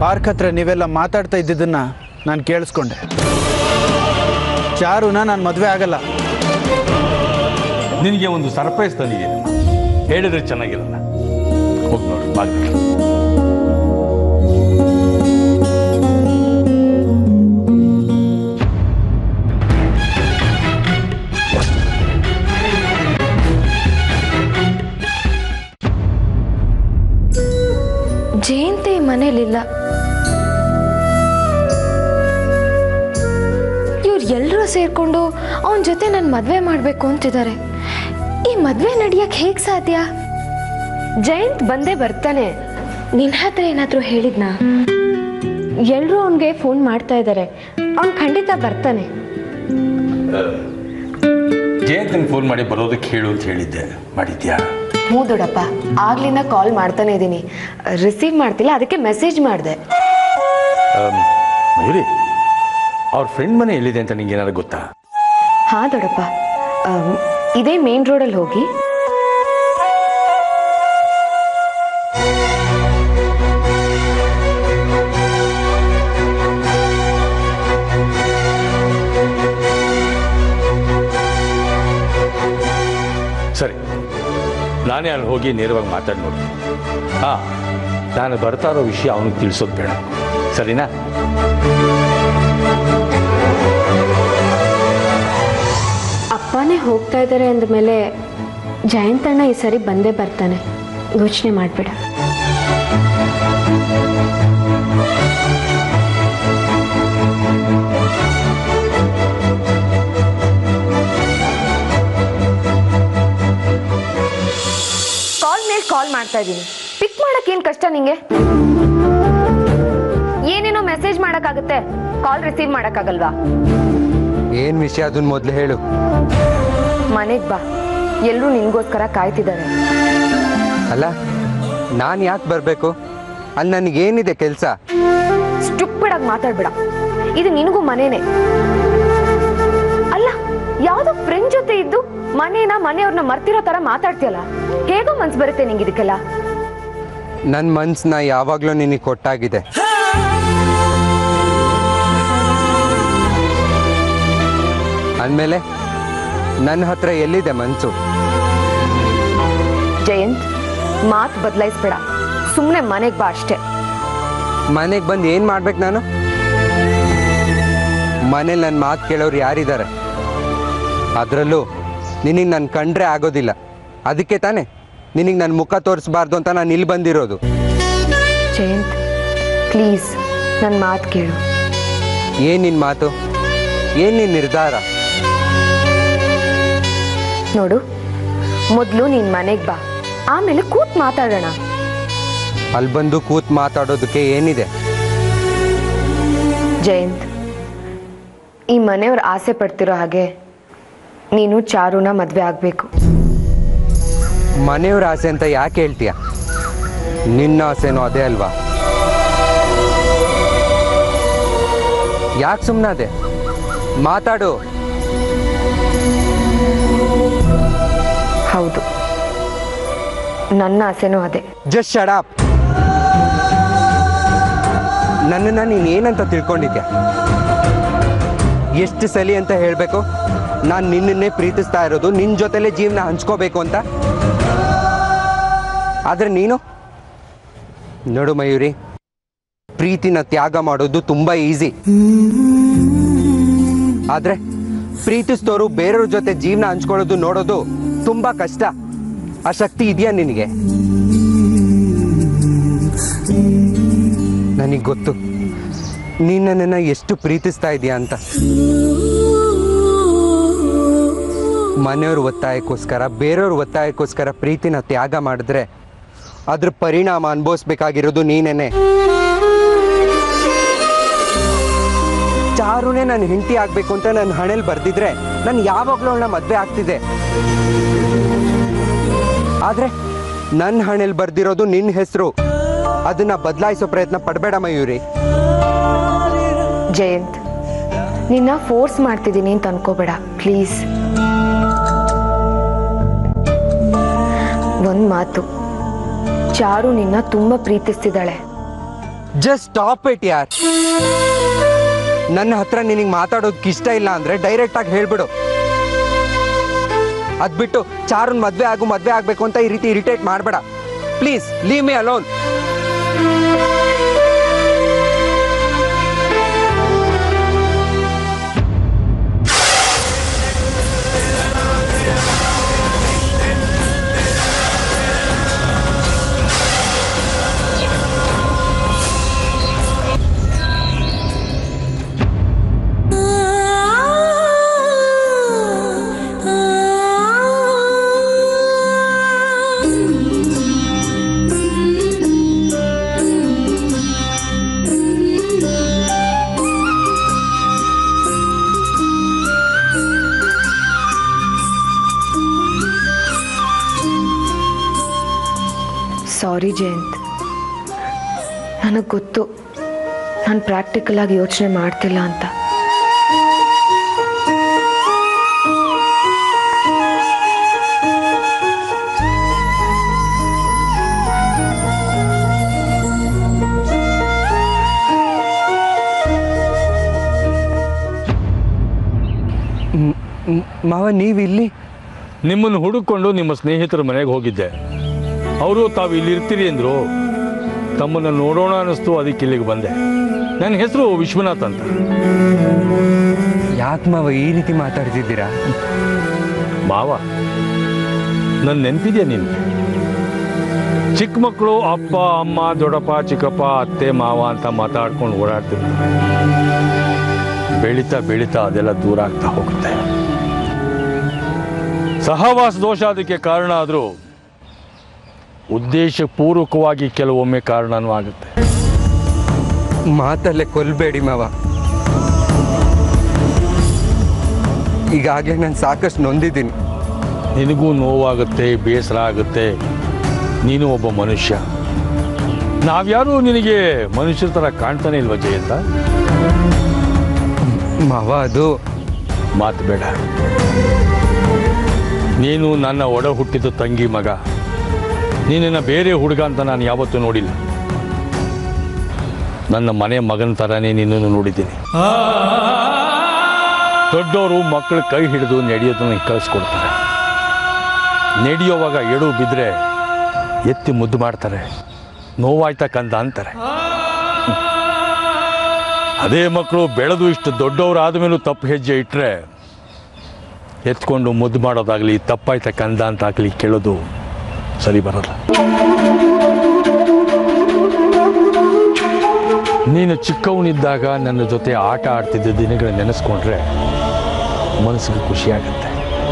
park ಹತ್ರ ನೀವೆಲ್ಲ ಮಾತಾಡ್ತಾ ಇದ್ದಿದ್ದನ್ನ ನಾನು ಕೇಳಿಸ್ಕೊಂಡೆ ಚಾರುನ ನಾನು ಮದುವೆ ಆಗಲ್ಲ ನಿನಗೆ ಒಂದು ಸರ್ಪ್ರೈಸ್ ತಂದಿದ್ದೀನಿ ಹೇಳಿದ್ರೆ ಚೆನ್ನಾಗಿರಲ್ಲ ಹೋಗಿ ನೋಡು ಬಾಗಿಲು ಜಯಂತಿ ಮನೇಲಿಲ್ಲ ಇವ್ರು ಎಲ್ಲರೂ ಸೇರ್ಕೊಂಡು ಅವನ ಜೊತೆ ನನ್ನ ಮದುವೆ ಮಾಡಬೇಕು ಅಂತಿದ್ದಾರೆ ಈ ಮದುವೆ ನಡೆಯಕ್ಕೆ ಹೇಗೆ ಸಾಧ್ಯ ಜಯಂತ್ ಬಂದೇ ಬರ್ತಾನೆ ನಿನ್ನ ಹತ್ರ ಏನಾದರೂ ಹೇಳಿದ್ನಾ ಎಲ್ಲರೂ ಅವನಿಗೆ ಫೋನ್ ಮಾಡ್ತಾ ಇದ್ದಾರೆ ಅವ್ನು ಖಂಡಿತ ಬರ್ತಾನೆ ಜಯಂತನ್ ಫೋನ್ ಮಾಡಿ ಬರೋದಕ್ಕೆ ಹೇಳು ಅಂತ ಹೇಳಿದ್ದೆ ಮಾಡಿದ್ಯಾ ಹ್ಞೂ ದೊಡ್ಡಪ್ಪ ಆಗ್ಲಿಂದ ಕಾಲ್ ಮಾಡ್ತಾನೆ ಇದ್ದೀನಿ ರಿಸೀವ್ ಮಾಡ್ತಿಲ್ಲ ಅದಕ್ಕೆ ಮೆಸೇಜ್ ಮಾಡಿದೆ ಆಮ್, ಮಯೂರಿ ಅವ್ರ ಫ್ರೆಂಡ್ ಮನೆ ಎಲ್ಲಿದೆ ಅಂತ ನಿಂಗೆ ಏನಾದ್ರು ಗೊತ್ತಾ ಹಾ ದೊಡ್ಡಪ್ಪ ಆಮ್, ಇದೇ ಮೇನ್ ರೋಡಲ್ಲಿ ಹೋಗಿ ಸರಿ ನಾನೇ ಅಲ್ಲಿ ಹೋಗಿ ನೇರವಾಗಿ ಮಾತಾಡಿ ನೋಡ್ತೀನಿ ಹಾಂ ನಾನು ಬರ್ತಾ ಇರೋ ವಿಷಯ ಅವನಿಗೆ ತಿಳಿಸೋದು ಬೇಡ ಸರಿನಾ ಅಪ್ಪನೇ ಹೋಗ್ತಾ ಇದ್ದಾರೆ ಅಂದಮೇಲೆ ಜಯಂತ್ ಅಣ್ಣ ಈ ಸರಿ ಬಂದೇ ಬರ್ತಾನೆ ಯೋಚನೆ ಮಾಡಬೇಡ ಕಾಲ್ ಮೇಲೆ ಕಾಲ್ ಮಾಡ್ತಾ ಇದ್ದೀನಿ ಪಿಕ್ ಮಾಡಕ್ ಏನ್ ಕಷ್ಟ ನಿಂಗೆ ಏನೇನೋ ಮೆಸೇಜ್ ಮಾಡಕ್ಕಾಗುತ್ತೆ ಕಾಲ್ ರಿಸೀವ್ ಮಾಡಕ್ಕಾಗಲ್ವಾ ಏನ್ ವಿಷಯ ಅದನ್ನ ಮೊದ್ಲು ಹೇಳು ಮನೆಗ್ ಬಾ ಎಲ್ಲರೂ ನಿನ್ಗೋಸ್ಕರ ಕಾಯ್ತಿದ್ದಾರೆ ಅಲ್ಲ ನಾನು ಯಾಕೆ ಬರಬೇಕು ಅಲ್ಲಿ ನನಗೇನಿದೆ ಕೆಲಸ ಸ್ಟುಪಿಡ್ ಆಗಿ ಮಾತಾಡ್ಬೇಡ ಇದು ನಿನಗೂ ಮನೇನೆ ಅಲ್ಲ ಯಾವ್ದೋ ಫ್ರೆಂಡ್ ಜೊತೆ ಇದ್ದು ಮನೇನ ಮನೆಯವ್ರನ್ನ ಮರ್ತಿರೋ ತರ ಮಾತಾಡ್ತೀಯಲ್ಲ ಹೇಗೋ ಮನ್ಸ್ ಬರುತ್ತೆ ನಿಂಗೆ ಇದಕ್ಕೆಲ್ಲ ನನ್ನ ಮನ್ಸನ್ನ ಯಾವಾಗಲೂ ನಿನಗೆ ಕೊಟ್ಟಾಗಿದೆ ಅಂದಮೇಲೆ ನನ್ನ ಹತ್ರ ಎಲ್ಲಿದೆ ಮನ್ಸು ಜಯಂತ್ ಮಾತ್ ಬದಲಾಯಿಸ್ಬೇಡ ಸುಮ್ಮನೆ ಮನೆಗ್ ಬಾ ಅಷ್ಟೇ ಮನೆಗೆ ಬಂದು ಏನು ಮಾಡ್ಬೇಕು ನಾನು ಮನೇಲಿ ನನ್ನ ಮಾತು ಕೇಳೋರು ಯಾರಿದ್ದಾರೆ ಅದರಲ್ಲೂ ನಿನಗೆ ನನ್ನ ಕಂಡ್ರೆ ಆಗೋದಿಲ್ಲ ಅದಕ್ಕೆ ತಾನೇ ನಿನಗೆ ನನ್ನ ಮುಖ ತೋರಿಸ್ಬಾರ್ದು ಅಂತ ನಾನು ಇಲ್ಲಿ ಬಂದಿರೋದು ಜಯಂತ್ ಪ್ಲೀಸ್ ನನ್ನ ಮಾತು ಕೇಳು ಏನು ನಿನ್ನ ಮಾತು ಏನು ನಿನ್ನ ನಿರ್ಧಾರ ನೋಡು ಮೊದಲು ನೀನ್ ಮನೆಗ್ ಬಾ ಆಮೇಲೆ ಕೂತ್ ಮಾತಾಡೋಣ ಅಲ್ಲಿ ಬಂದು ಕೂತ್ ಮಾತಾಡೋದಕ್ಕೆ ಏನಿದೆ ಜಯಂತ್ ಈ ಮನೆಯವ್ರು ಆಸೆ ಪಡ್ತಿರೋ ಹಾಗೆ ನೀನು ಚಾರುನ ಮದ್ವೆ ಆಗ್ಬೇಕು ಮನೆಯವ್ರ ಆಸೆ ಅಂತ ಯಾಕೆ ಹೇಳ್ತೀಯ ನಿನ್ನ ಆಸೆನೂ ಅದೇ ಅಲ್ವಾ ಯಾಕೆ ಸುಮ್ಮನಾದೆ ಮಾತಾಡು ಹೌದು ನನ್ನ ಆಸೆನೂ ಅದೇ ಜಸ್ಟ್ ಶಡಾಪ್ ನನ್ನನ್ನು ನೀನು ಏನಂತ ತಿಳ್ಕೊಂಡಿದ್ಯಾ ಎಷ್ಟು ಸಲಿ ಅಂತ ಹೇಳಬೇಕು ನಾನು ನಿನ್ನನ್ನೇ ಪ್ರೀತಿಸ್ತಾ ಇರೋದು ನಿನ್ನ ಜೊತೆಲೇ ಜೀವನ ಹಂಚ್ಕೋಬೇಕು ಅಂತ ಆದರೆ ನೀನು ನೋಡು ಮಯೂರಿ ಪ್ರೀತಿನ ತ್ಯಾಗ ಮಾಡೋದು ತುಂಬ ಈಸಿ ಆದರೆ ಪ್ರೀತಿಸಿದವರು ಬೇರೆಯವ್ರ ಜೊತೆ ಜೀವನ ಹಂಚ್ಕೊಳ್ಳೋದು ನೋಡೋದು ತುಂಬ ಕಷ್ಟ ಆ ಶಕ್ತಿ ಇದೆಯಾ ನಿನಗೆ ನನಗೆ ಗೊತ್ತು ನೀನು ನನ್ನನ್ನು ಎಷ್ಟು ಪ್ರೀತಿಸ್ತಾ ಇದೀಯಾ ಅಂತ ಮನೆಯವ್ರ ಒತ್ತಾಯಕ್ಕೋಸ್ಕರ ಬೇರೆಯವ್ರ ಒತ್ತಾಯಕ್ಕೋಸ್ಕರ ಪ್ರೀತಿನ ತ್ಯಾಗ ಮಾಡಿದ್ರೆ ಅದ್ರ ಪರಿಣಾಮ ಅನುಭವಿಸ್ಬೇಕಾಗಿರೋದು ನೀನೇನೆ ಚಾರುನೇ ನನ್ನ ಹೆಂಡತಿ ಆಗ್ಬೇಕು ಅಂತ ನನ್ನ ಹಣೆಲ್ ಬರ್ದಿದ್ರೆ ನಾನು ಯಾವಾಗಲೂ ಅವಳನ್ನ ಮದುವೆ ಆಗ್ತಿದ್ದೆ ಆದ್ರೆ ನನ್ನ ಹಣೆಲ್ ಬರ್ದಿರೋದು ನಿನ್ನ ಹೆಸರು ಅದನ್ನ ಬದಲಾಯಿಸೋ ಪ್ರಯತ್ನ ಪಡಬೇಡ ಮಯೂರಿ ಜಯಂತ್ ನಿನ್ನ ಫೋರ್ಸ್ ಮಾಡ್ತಿದ್ದೀನಿ ಅಂತ ಅನ್ಕೋಬೇಡ ಪ್ಲೀಸ್ ಒಂದ್ ಮಾತು ಚಾರು ನಿನ್ನ ತುಂಬಾ ಪ್ರೀತಿಸ್ತಿದ್ದಾಳೆ ಜಸ್ಟ್ ಸ್ಟಾಪ್ ಇಟ್ ಯಾರ್ ನನ್ನ ಹತ್ರ ನಿನಗೆ ಮಾತಾಡೋದಕ್ಕೆ ಇಷ್ಟ ಇಲ್ಲ ಅಂದ್ರೆ ಡೈರೆಕ್ಟ್ ಆಗಿ ಹೇಳ್ಬಿಡು ಅದ್ಬಿಟ್ಟು ಚಾರುನ್ ಮದ್ವೆ ಆಗು ಮದ್ವೆ ಆಗ್ಬೇಕು ಅಂತ ಈ ರೀತಿ ಇರಿಟೇಟ್ ಮಾಡಬೇಡ please leave me alone sorry Jayanth ನನಗೆ ಗೊತ್ತು ನಾನು ಪ್ರಾಕ್ಟಿಕಲ್ ಆಗಿ ಯೋಚನೆ ಮಾಡ್ತಿಲ್ಲ ಅಂತ ಮಾವ ನೀವು ಇಲ್ಲಿ ನಿಮ್ಮನ್ನು ಹುಡುಕೊಂಡು ನಿಮ್ಮ ಸ್ನೇಹಿತರ ಮನೆಗೆ ಹೋಗಿದ್ದೆ ಅವರು ತಾವು ಇಲ್ಲಿ ಇರ್ತೀರಿ ಅಂದರು ತಮ್ಮನ್ನು ನೋಡೋಣ ಅನ್ನಿಸ್ತು ಅದಕ್ಕೆ ಇಲ್ಲಿಗೆ ಬಂದೆ ನನ್ನ ಹೆಸರು ವಿಶ್ವನಾಥ್ ಅಂತ ಯಾಕೆ ಮಾವ ಈ ರೀತಿ ಮಾತಾಡ್ತಿದ್ದೀರಾ ಮಾವ ನನ್ನ ನೆನಪಿದೆಯಾ ನಿನಗೆ ಚಿಕ್ಕ ಮಕ್ಕಳು ಅಪ್ಪ ಅಮ್ಮ ದೊಡ್ಡಪ್ಪ ಚಿಕ್ಕಪ್ಪ ಅತ್ತೆ ಮಾವ ಅಂತ ಮಾತಾಡ್ಕೊಂಡು ಓಡಾಡ್ತಿದ್ರು ಬೆಳೀತಾ ಬೆಳೀತಾ ಅದೆಲ್ಲ ದೂರ ಆಗ್ತಾ ಹೋಗುತ್ತೆ ಸಹವಾಸ ದೋಷ ಅದಕ್ಕೆ ಕಾರಣ ಆದರೂ ಉದ್ದೇಶಪೂರ್ವಕವಾಗಿ ಕೆಲವೊಮ್ಮೆ ಕಾರಣನೂ ಆಗುತ್ತೆ ಮಾತಲ್ಲೇ ಕೊಲ್ಬೇಡಿ ಮಾವ ಈಗಾಗಲೇ ನಾನು ಸಾಕಷ್ಟು ನೊಂದಿದ್ದೀನಿ ನಿನಗೂ ನೋವಾಗುತ್ತೆ ಬೇಸರ ಆಗುತ್ತೆ ನೀನು ಒಬ್ಬ ಮನುಷ್ಯ ನಾವ್ಯಾರೂ ನಿನಗೆ ಮನುಷ್ಯರ ಥರ ಕಾಣ್ತಾನೆ ಇಲ್ವ ಜಯಂತ ಮಾವ ಅದು ಮಾತು ಬೇಡ ನೀನು ನನ್ನ ಒಡ ಹುಟ್ಟಿದ ತಂಗಿ ಮಗ ನೀನಿನ್ನ ಬೇರೆ ಹುಡುಗ ಅಂತ ನಾನು ಯಾವತ್ತೂ ನೋಡಿಲ್ಲ ನನ್ನ ಮನೆ ಮಗನ ಥರನೇ ನಿನ್ನನ್ನು ನೋಡಿದ್ದೀನಿ ದೊಡ್ಡವರು ಮಕ್ಕಳ ಕೈ ಹಿಡಿದು ನಡೆಯೋದನ್ನ ಕಳಿಸ್ಕೊಡ್ತಾರೆ ನಡೆಯುವಾಗ ಎಡು ಬಿದ್ದರೆ ಎತ್ತಿ ಮುದ್ದು ಮಾಡ್ತಾರೆ ನೋವಾಯ್ತಾ ಕಂದ ಅಂತಾರೆ ಅದೇ ಮಕ್ಕಳು ಬೆಳೆದು ಇಷ್ಟು ದೊಡ್ಡವರಾದ ಮೇಲೂ ತಪ್ಪು ಹೆಜ್ಜೆ ಇಟ್ಟರೆ ಎತ್ಕೊಂಡು ಮುದ್ದು ಮಾಡೋದಾಗಲಿ ತಪ್ಪಾಯ್ತಾ ಕಂದ ಅಂತ ಆಗಲಿ ಕೇಳೋದು ಸರಿ ಬರಲ್ಲ ನೀನು ಚಿಕ್ಕವನಿದ್ದಾಗ ನನ್ನ ಜೊತೆ ಆಟ ಆಡ್ತಿದ್ದ ದಿನಗಳ ನೆನೆಸ್ಕೊಂಡ್ರೆ ಮನಸ್ಸಿಗೆ ಖುಷಿಯಾಗತ್ತೆ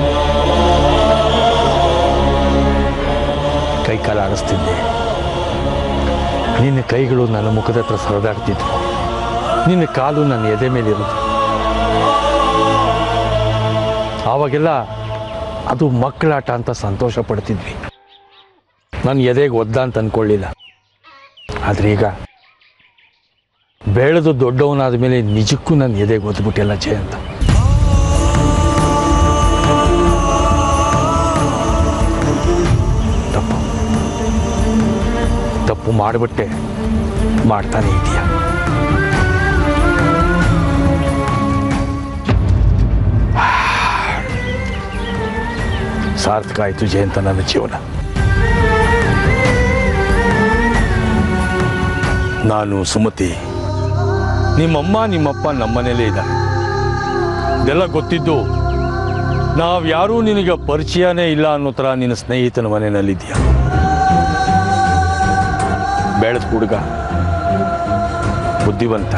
ಕೈ ಕಾಲು ಆಡಿಸ್ತಿದ್ದೆ ನಿನ್ನ ಕೈಗಳು ನನ್ನ ಮುಖದ ಹತ್ರ ಸರದಾಡ್ತಿದ್ವು ನಿನ್ನ ಕಾಲು ನನ್ನ ಎದೆ ಮೇಲೆ ಇರೋದು ಆವಾಗೆಲ್ಲ ಅದು ಮಕ್ಕಳಾಟ ಅಂತ ಸಂತೋಷ ಪಡ್ತಿದ್ವಿ ನನ್ನ ಎದೆಗೆ ಒದ್ದ ಅಂತ ಅಂದ್ಕೊಳ್ಳಿಲ್ಲ ಆದರೆ ಈಗ ಬೆಳೆದು ದೊಡ್ಡವನಾದ ಮೇಲೆ ನಿಜಕ್ಕೂ ನನ್ನ ಎದೆಗೆ ಒದ್ಬಿಟ್ಟಿಲ್ಲ ಜಯ ಅಂತ ತಪ್ಪು ತಪ್ಪು ಮಾಡಿಬಿಟ್ಟೆ ಮಾಡ್ತಾನೆ ಇದೆಯಾ ಸಾರ್ಥಕ ಆಯಿತು ಜಯಂತ ನನ್ನ ಜೀವನ ನಾನು ಸುಮತಿ ನಿಮ್ಮಮ್ಮ ನಿಮ್ಮಪ್ಪ ನಮ್ಮನೇಲೇ ಇದ್ದಾರೆ ಇದೆಲ್ಲ ಗೊತ್ತಿದ್ದು ನಾವ್ಯಾರೂ ನಿನಗೆ ಪರಿಚಯನೇ ಇಲ್ಲ ಅನ್ನೋ ಥರ ನಿನ್ನ ಸ್ನೇಹಿತನ ಮನೆಯಲ್ಲಿದ್ದೀಯ ಬೆಳೆದ ಹುಡುಗ ಬುದ್ಧಿವಂತ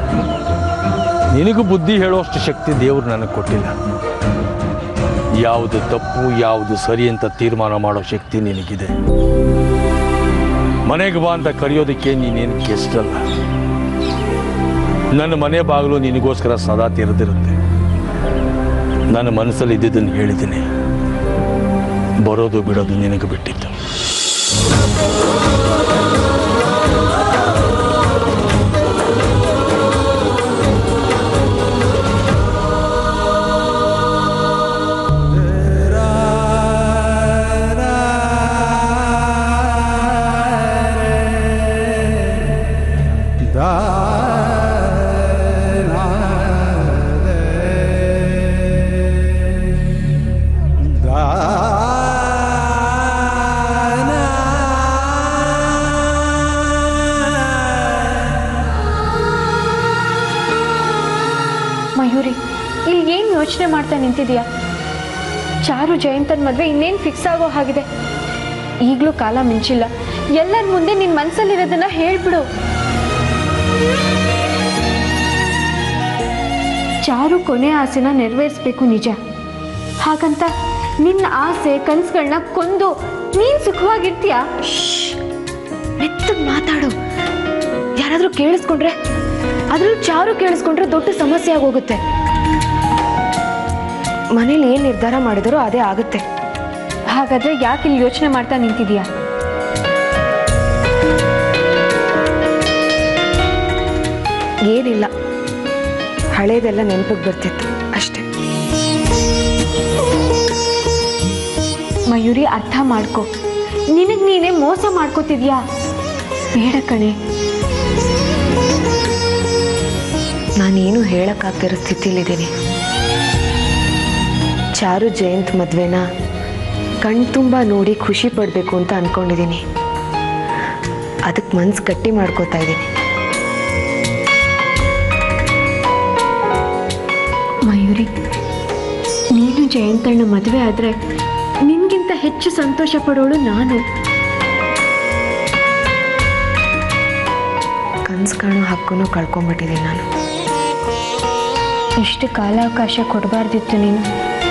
ನಿನಗೂ ಬುದ್ಧಿ ಹೇಳೋಷ್ಟು ಶಕ್ತಿ ದೇವರು ನನಗೆ ಕೊಟ್ಟಿಲ್ಲ ಯಾವುದು ತಪ್ಪು ಯಾವುದು ಸರಿ ಅಂತ ತೀರ್ಮಾನ ಮಾಡೋ ಶಕ್ತಿ ನಿನಗಿದೆ ಮನೆಗೆ ಬಾ ಅಂತ ಕರೆಯೋದಕ್ಕೆ ನೀನೇನು ಕೆಷ್ಟಲ್ಲ ನನ್ನ ಮನೆ ಬಾಗಿಲು ನಿನಗೋಸ್ಕರ ಸದಾ ತೆರೆದಿರುತ್ತೆ ನನ್ನ ಮನಸ್ಸಲ್ಲಿ ಇದ್ದಿದ್ದನ್ನು ಹೇಳಿದ್ದೀನಿ ಬರೋದು ಬಿಡೋದು ನಿನಗೆ ಬಿಟ್ಟಿದ್ದು ಯೋಚನೆ ಮಾಡ್ತಾ ನಿಂತಿದೀಯಾ ಚಾರು ಜಯಂತನ್ ಮದುವೆ ಇನ್ನೇನು ಫಿಕ್ಸ್ ಆಗೋ ಹಾಗಿದೆ ಈಗಲೂ ಕಾಲ ಮಿಂಚಿಲ್ಲ ಎಲ್ಲರ ಮುಂದೆ ನಿನ್ನ ಮನಸ್ಸಲ್ಲಿರೋದನ್ನ ಹೇಳ್ಬಿಡು ಚಾರು ಕೊನೆ ಆಸೆನ ನೆರವೇರಿಸ್ಬೇಕು ನಿಜ ಹಾಗಂತ ನಿನ್ನ ಆಸೆ ಕನ್ಸುಗಳನ್ನ ಕೊಂದು ನೀನ್ ಸುಖವಾಗಿರ್ತೀಯಾ ಮೆತ್ತಗ್ ಮಾತಾಡು ಯಾರಾದ್ರೂ ಕೇಳಿಸ್ಕೊಂಡ್ರೆ ಅದ್ರಲ್ಲೂ ಚಾರು ಕೇಳಿಸ್ಕೊಂಡ್ರೆ ದೊಡ್ಡ ಸಮಸ್ಯೆ ಆಗೋಗುತ್ತೆ ಮನೇಲಿ ಏನ್ ನಿರ್ಧಾರ ಮಾಡಿದಾರೋ ಅದೇ ಆಗುತ್ತೆ ಹಾಗಾದ್ರೆ ಯಾಕೆ ಇಲ್ಲಿ ಯೋಚನೆ ಮಾಡ್ತಾ ನಿಂತಿದೀಯಾ ಏನಿಲ್ಲ ಹಳೇದೆಲ್ಲ ನೆನಪಿಗೆ ಬರ್ತಿತ್ತು ಅಷ್ಟೇ ಮಯೂರಿ ಅರ್ಥ ಮಾಡ್ಕೊ ನಿನಗ್ ನೀನೇ ಮೋಸ ಮಾಡ್ಕೋತಿದ್ಯಾ ಬೇಡ ಕಣೆ ನಾನೇನು ಹೇಳಕ್ಕಾಗ್ತಿರೋ ಸ್ಥಿತಿಲಿದ್ದೀನಿ ಚಾರು ಜಯಂತ್ ಮದ್ವೆನ ಕಣ್ತುಂಬ ನೋಡಿ ಖುಷಿ ಪಡಬೇಕು ಅಂತ ಅನ್ಕೊಂಡಿದ್ದೀನಿ ಅದಕ್ಕೆ ಮನ್ಸು ಗಟ್ಟಿ ಮಾಡ್ಕೋತಾ ಇದ್ದೀನಿ ಮಯೂರಿ ನೀನು ಜಯಂತಣ್ಣ ಮದುವೆ ಆದ್ರೆ ನಿನ್ಗಿಂತ ಹೆಚ್ಚು ಸಂತೋಷ ಪಡೋಳು ನಾನು ಕನ್ಸು ಕಾಣೋ ಹಕ್ಕನ್ನು ಕಳ್ಕೊಂಬಿಟ್ಟಿದ್ದೀನಿ ನಾನು ಇಷ್ಟು ಕಾಲಾವಕಾಶ ಕೊಡಬಾರ್ದಿತ್ತು ನೀನು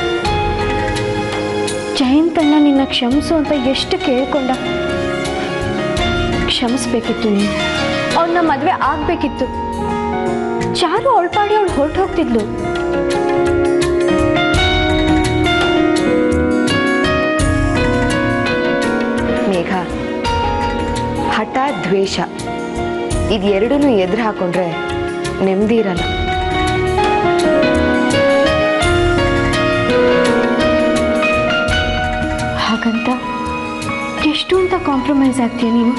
ಜಯಂತಣ್ಣ ನಿನ್ನ ಕ್ಷಮಿಸು ಅಂತ ಎಷ್ಟು ಕೇಳ್ಕೊಂಡ ಕ್ಷಮಿಸ್ಬೇಕಿತ್ತು ನೀನು ಅವನ್ನ ಮದುವೆ ಆಗ್ಬೇಕಿತ್ತು ಚಾರು ಅವಳ ಪಾಡಿ ಅವಳು ಹೊರಟು ಹೋಗ್ತಿದ್ಲು ಮೇಘ ಹಠ ದ್ವೇಷ ಇದೆರಡನ್ನೂ ಎದುರು ಹಾಕೊಂಡ್ರೆ ನೆಮ್ಮದಿ ಇರಲ್ಲ ಹಾಗಂತ ಎಷ್ಟು ಅಂತ ಕಾಂಪ್ರಮೈಸ್ ಆಗ್ತೀಯ ನೀನು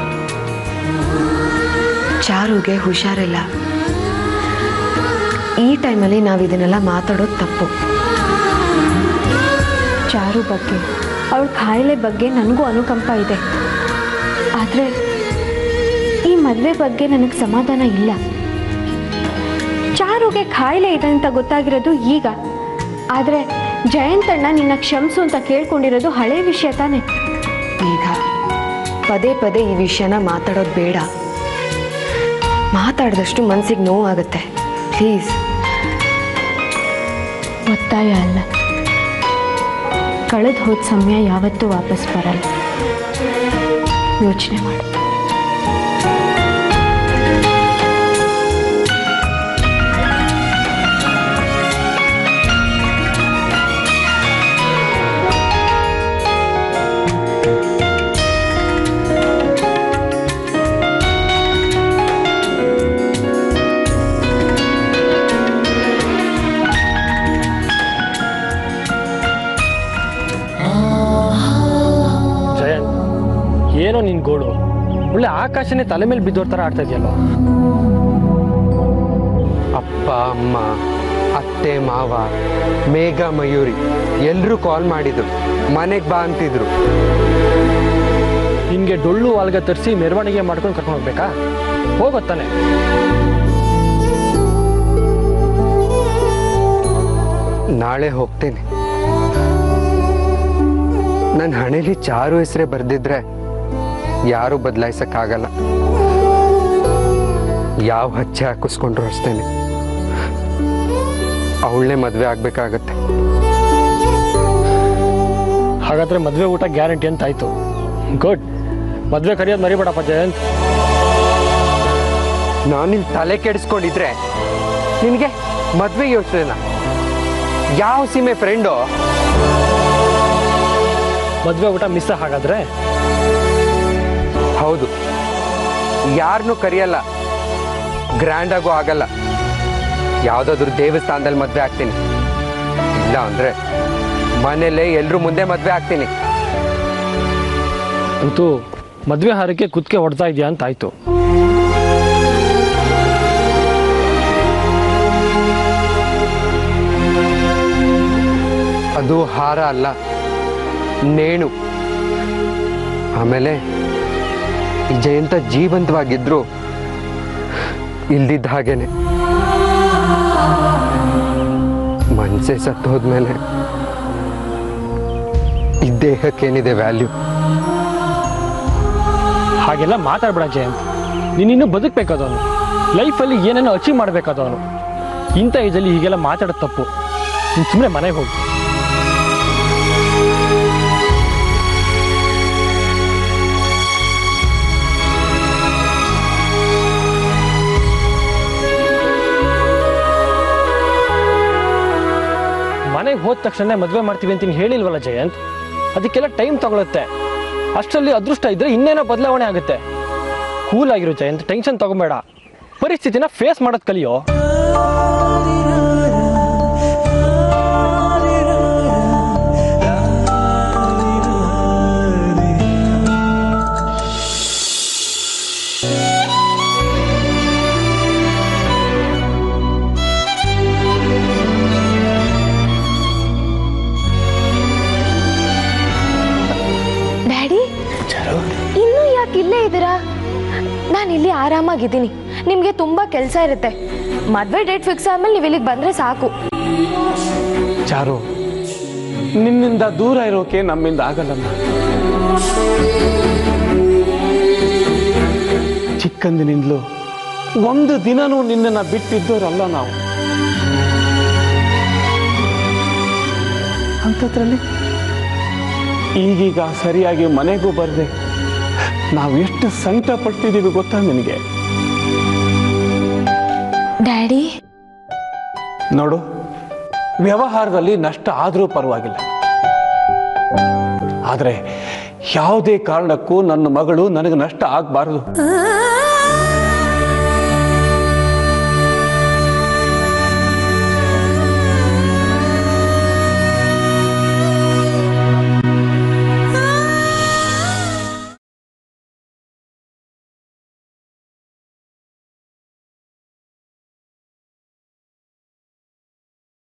ಚಾರುಗೆ ಹುಷಾರಿಲ್ಲ ಈ ಟೈಮಲ್ಲಿ ನಾವು ಇದನ್ನೆಲ್ಲ ಮಾತಾಡೋದು ತಪ್ಪು ಚಾರು ಬಗ್ಗೆ ಅವಳ ಕಾಯಿಲೆ ಬಗ್ಗೆ ನನಗೂ ಅನುಕಂಪ ಇದೆ ಆದರೆ ಈ ಮದುವೆ ಬಗ್ಗೆ ನನಗೆ ಸಮಾಧಾನ ಇಲ್ಲ ಚಾರುಗೆ ಕಾಯಿಲೆ ಇದೆ ಅಂತ ಗೊತ್ತಾಗಿರೋದು ಈಗ ಆದರೆ ಜಯಂತಣ್ಣ ನಿನ್ನ ಕ್ಷಮಿಸು ಅಂತ ಕೇಳ್ಕೊಂಡಿರೋದು ಹಳೆ ವಿಷಯ ತಾನೆ ಈಗ ಪದೇ ಪದೇ ಈ ವಿಷಯನ ಮಾತಾಡೋದು ಬೇಡ ಮಾತಾಡಿದಷ್ಟು ಮನ್ಸಿಗೆ ನೋವಾಗುತ್ತೆ ಪ್ಲೀಸ್ ಒತ್ತಾಯ ಅಲ್ಲ ಕಳೆದು ಹೋದ ಸಮಯ ಯಾವತ್ತೂ ವಾಪಸ್ ಬರಲ್ಲ ಯೋಚನೆ ಮಾಡು ಜಯಂತ್ ಏನೋ ನಿನ್ ಗೋಳು ಒಳ್ಳೆ ಆಕಾಶನೇ ತಲೆ ಮೇಲೆ ಬಿದ್ದೋರ್ ಥರ ಆಡ್ತಾ ಇದೆಯಲ್ಲ ಅಪ್ಪ ಅಮ್ಮ ಅತ್ತೆ ಮಾವ ಮೇಘ ಮಯೂರಿ ಎಲ್ಲರೂ ಕಾಲ್ ಮಾಡಿದ್ರು ಮನೆಗೆ ಬಾ ಅಂತಿದ್ರು ನಿನ್ಗೆ ಡೊಳ್ಳು ವಾಲ್ಗ ತರಿಸಿ ಮೆರವಣಿಗೆ ಮಾಡ್ಕೊಂಡು ಕರ್ಕೊಂಡು ಹೋಗ್ಬೇಕಾ ಹೋಗೊತ್ತಾನೆ ನಾಳೆ ಹೋಗ್ತೇನೆ ನನ್ನ ಹಣೆಲಿ ಚಾರು ಹೆಸರೇ ಬರ್ದಿದ್ರೆ ಯಾರು ಬದಲಾಯಿಸಕ್ಕಾಗಲ್ಲ ಯಾವ ಹಚ್ಚೆ ಹಾಕಿಸ್ಕೊಂಡ್ರು ಅಷ್ಟೇನೆ ಅವಳನ್ನೇ ಮದುವೆ ಆಗ್ಬೇಕಾಗತ್ತೆ ಹಾಗಾದ್ರೆ ಮದುವೆ ಊಟ ಗ್ಯಾರಂಟಿ ಅಂತ ಆಯ್ತು ಗುಡ್ ಮದುವೆ ಕರೆಯೋದು ಮರಿಬೇಡಪ್ಪ ಜಯಂತ್ ನಾನಿನ್ ತಲೆ ಕೆಡಿಸ್ಕೊಂಡಿದ್ರೆ ನಿನಗೆ ಮದುವೆ ಯೋಚನೆನಾ ಯಾವ ಸೀಮೆ ಫ್ರೆಂಡು ಮದುವೆ ಊಟ ಮಿಸ್ ಹಾಗಾದ್ರೆ ಹೌದು ಯಾರನ್ನೂ ಕರೆಯಲ್ಲ ಗ್ರ್ಯಾಂಡ್ ಆಗೋ ಆಗಲ್ಲ ಯಾವುದಾದ್ರೂ ದೇವಸ್ಥಾನದಲ್ಲಿ ಮದುವೆ ಆಗ್ತೀನಿ ಇಲ್ಲ ಅಂದ್ರೆ ಮನೇಲೆ ಎಲ್ರೂ ಮುಂದೆ ಮದುವೆ ಆಗ್ತೀನಿ ಅಂತೂ ಮದುವೆ ಹಾರಕ್ಕೆ ಕುತ್ತಿಗೆ ಹೊಡ್ತಾ ಇದೆಯಾ ಅಂತ ಆಯ್ತು ಅದು ಹಾರ ಅಲ್ಲ ನೇಣು ಆಮೇಲೆ ಈ ಜಯಂತ ಜೀವಂತವಾಗಿದ್ರು ಇಲ್ದಿದ್ದ ಹಾಗೇನೆ ಮಂಜ ಮನಸ್ಸೇ ಸತ್ತು ಹೋದ್ಮೇಲೆ ಈ ದೇಹಕ್ಕೇನಿದೆ ವ್ಯಾಲ್ಯೂ ಹಾಗೆಲ್ಲ ಮಾತಾಡ್ಬೇಡ ಜಯಂತ್ ನೀನಿನ್ನೂ ಬದುಕಬೇಕಾದವನು ಲೈಫಲ್ಲಿ ಏನೇನೋ ಅಚೀವ್ ಮಾಡಬೇಕಾದವನು ಇಂಥ ಏಜಲ್ಲಿ ಹೀಗೆಲ್ಲ ಮಾತಾಡೋದು ತಪ್ಪು ನೀನು ಸುಮ್ಮನೆ ಮನೆಗೆ ಹೋಗು ಮನೆಗೆ ಹೋದ ತಕ್ಷಣ ಮದುವೆ ಮಾಡ್ತೀವಿ ಅಂತ ನೀನು ಹೇಳಿಲ್ವಲ್ಲ ಜಯಂತ್ ಅದಕ್ಕೆಲ್ಲ ಟೈಮ್ ತಗೊಳುತ್ತೆ ಅಷ್ಟರಲ್ಲಿ ಅದೃಷ್ಟ ಇದ್ರೆ ಇನ್ನೇನೋ ಬದಲಾವಣೆ ಆಗುತ್ತೆ ಕೂಲ್ ಆಗಿರು ಜಯಂತ್ ಟೆನ್ಷನ್ ತಗೊಂಬೇಡ ಪರಿಸ್ಥಿತಿನ ಫೇಸ್ ಮಾಡೋದು ಕಲಿಯೋ ಡ್ಯಾಡಿ ಇನ್ನೂ ಯಾಕೆ ಇಲ್ಲೇ ಇದ್ದೀರಾ ನಾನು ಇಲ್ಲಿ ಆರಾಮಾಗಿದ್ದೀನಿ ನಿಮಗೆ ತುಂಬ ಕೆಲಸ ಇರುತ್ತೆ ಮದುವೆ ಡೇಟ್ ಫಿಕ್ಸ್ ಆದ್ಮೇಲೆ ನೀವು ಇಲ್ಲಿಗೆ ಬಂದರೆ ಸಾಕು ಚಾರು ನಿನ್ನಿಂದ ದೂರ ಇರೋಕೆ ನಮ್ಮಿಂದ ಆಗಲ್ಲಮ್ಮ ಚಿಕ್ಕಂದಿನಿಂದಲೂ ಒಂದು ದಿನನೂ ನಿನ್ನನ್ನು ಬಿಟ್ಟಿದ್ದೋರಲ್ಲ ನಾವು ಅಂಥದ್ರಲ್ಲಿ ಈಗೀಗ ಸರಿಯಾಗಿ ಮನೆಗೂ ಬರದೆ ನಾವು ಎಷ್ಟು ಸಂಕಟ ಪಡ್ತಿದ್ದೀವಿ ಗೊತ್ತಾ ನಿನಗೆ ಡ್ಯಾಡಿ ನೋಡು ವ್ಯವಹಾರದಲ್ಲಿ ನಷ್ಟ ಆದರೂ ಪರವಾಗಿಲ್ಲ ಆದರೆ ಯಾವುದೇ ಕಾರಣಕ್ಕೂ ನನ್ನ ಮಗಳು ನನಗೆ ನಷ್ಟ ಆಗಬಾರ್ದು